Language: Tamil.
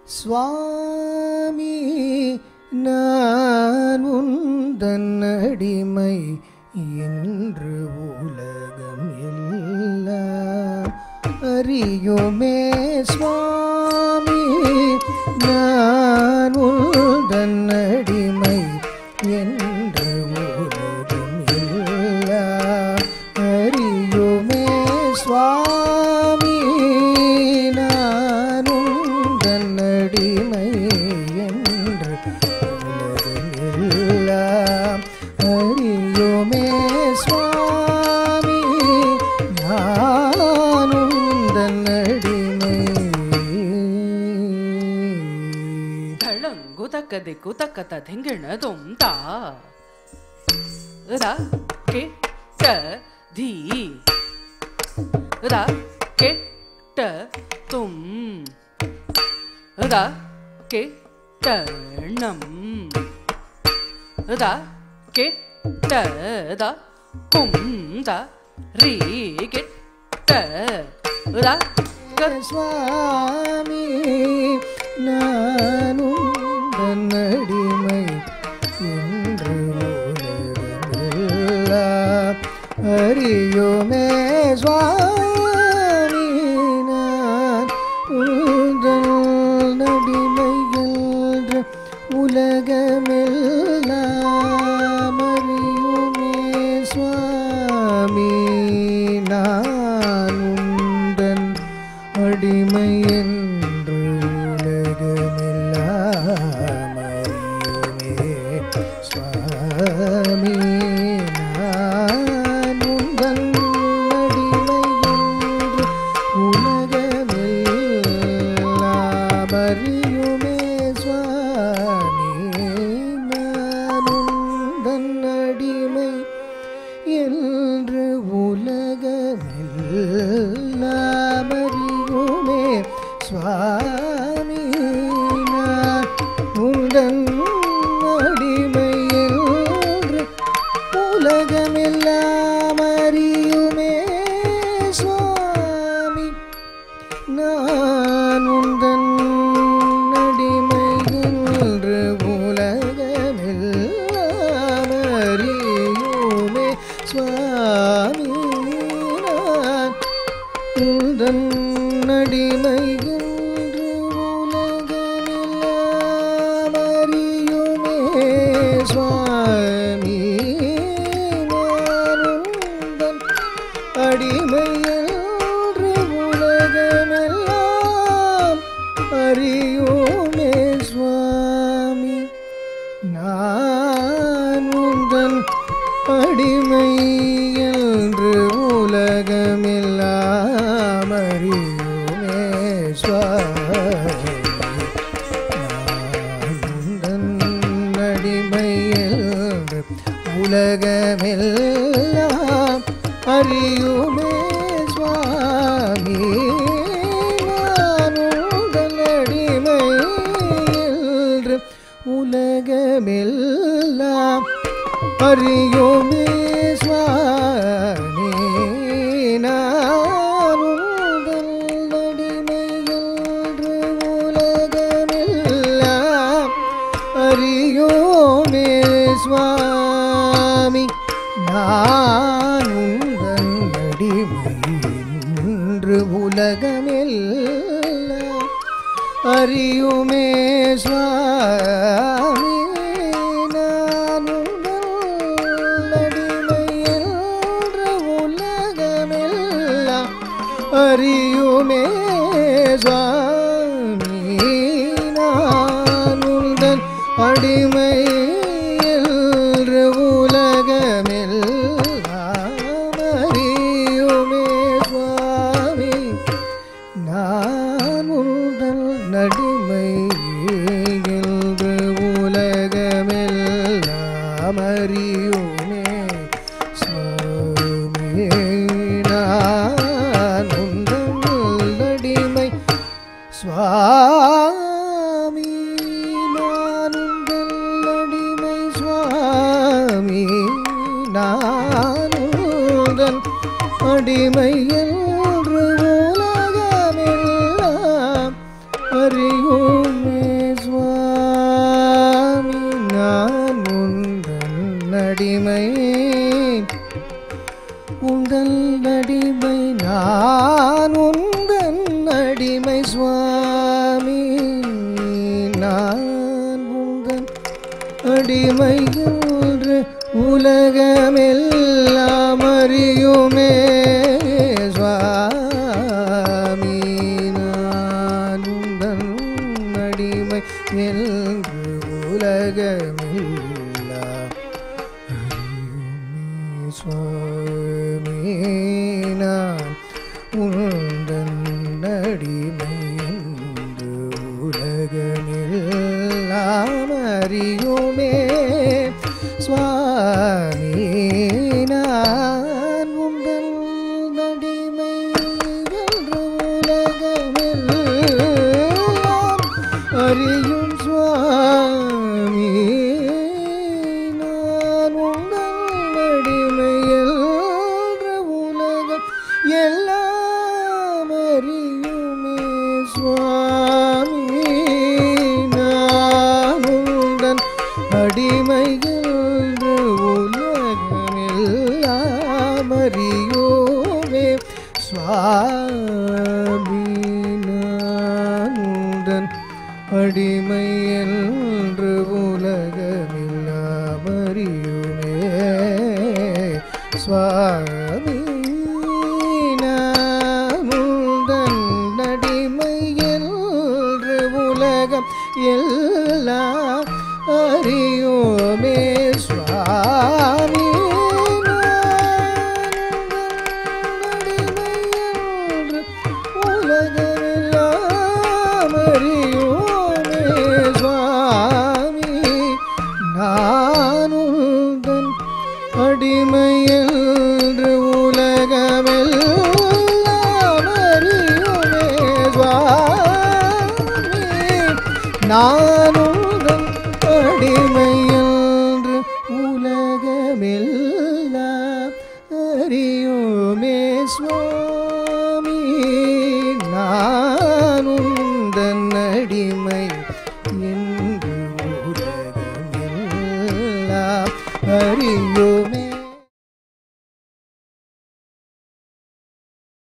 சுவாமி நான் உந்தன் அடிமை என்று உலகம் எல்லாம் அறியுமே சுவாமி நான் உந்தன் அடிமை என்று உலகம் எல்லாம் அறியுமே சுவாமி நான் உந்தன் அடிமை என்று உலகம் எல்லாம் அறியுமே சுவாமி நான் உந்தன் அடிமை 덜렁구 닦아대고 닦았다 댕길나 돔다 으다 깨따 디 으다 깨따 돔 으다 깨따 남 으다 깨따 다 꼼다 리깨따 으다 끝 சுவாமி நானும் தன்னடிமை என்று உலகமெல்லாம் அறியுமே சுவாமி நான் உந்தன் நடிமை என்று உலகமெல்லாம் அறியுமே சுவாமி நான் உந்தன் அடிமை என்று உலகமெல்லாம் அறியுமே சுவாமி நான் உந்தன் அடிமை என்று உலகமெல்லாம் அறியுமே சுவாமி நான் உந்தன் அடிமை என்று உலகமெல்லாம் அறியுமே சுவாமி நான் உந்தன் அடிமை என்று உலகமெல்லாம் அறியுமே சுவாமி நான் உந்தன் அடிமை என்று உலகமெல்லாம் அறியுமே சுவாமி நான் உந்தன் அடிமை என்று உலகமெல்லாம் அறியுமே சுவாமி நான் உந்தன் அடிமை என்று உலகமெல்லாம் அறியோமே சுவாமி நான் உந்தன் அடிமை என்று உலகமெல்லாம் அறியோமே சுவாமி நான் உந்தன் அடிமை என்று உலகமெல்லாம் அறியுமே சுவாமி நான் உந்தன் அடிமை என்று உலகமெல்லாம் அறியுமே சுவாமி நான் உந்தன் அடிமை என்று உலகமெல்லாம் அறியோமே சுவாமி நான் உந்தன் அடிமை என்று உலகமெல்லாம் அறியுமே சுவாமி நான் உந்தன் அடிமை என்று உலகமெல்லாம் அறியுமே சுவாமி நான் உந்தன் அடிமை என்று உலகமெல்லாம் அறியுமே சுவாமி நான் உந்தன் நடிமை என்று உலகமெல்லாம் அறியுமே சுவாமி நான் உந்தன் நடிமை சுவாமி நான் உந்தன் அடிமை சுவாமி நான் உந்தன் அடிமை என்று உலகமெல்லாம் அறியுமே சுவாமி நான் உந்தன் அடிமை உந்தன் அடிமை நான் உந்தன் அடிமை சுவாமி நான் உந்தன் அடிமை என்று உலகமெல்லாம் அறியுமே சுவாமி நான் உந்தன் அடிமை என்று உலகமெல்லாம் அறியுமே சுவாமி நான் உந்தன் அடிமை என்று உலகமெல்லாம் அறியுமே சுவாமி நான் உந்தன் அடிமை என்று உலகமெல்லாம் அறியும் சுவாமி நான் உந்தன் அடிமை என்ற உலகம் எல்லாம் அறியுமே சுவாமி நான் உந்தன் அடிமை என்ற உலகம் எல்லாம் அறியோமே சுவாமி நான் உந்தன் அடிமை என்று உலகமெல்லாம் அறியுமே சுவாமி நான் உந்தன் அடிமை என்று உலகம் எல்லாம் அறியோமே சுவாமி உலகமெல்லாம் அறியோமே சுவாமி நானுந்தன் அடிமை என்று உலகமெல்லாம் அறியுமே சுவாமி நானுந்தன் அடிமை என்று உலகமெல்லாம் அறியுமே சுவாமி நானுந்தன் அடிமை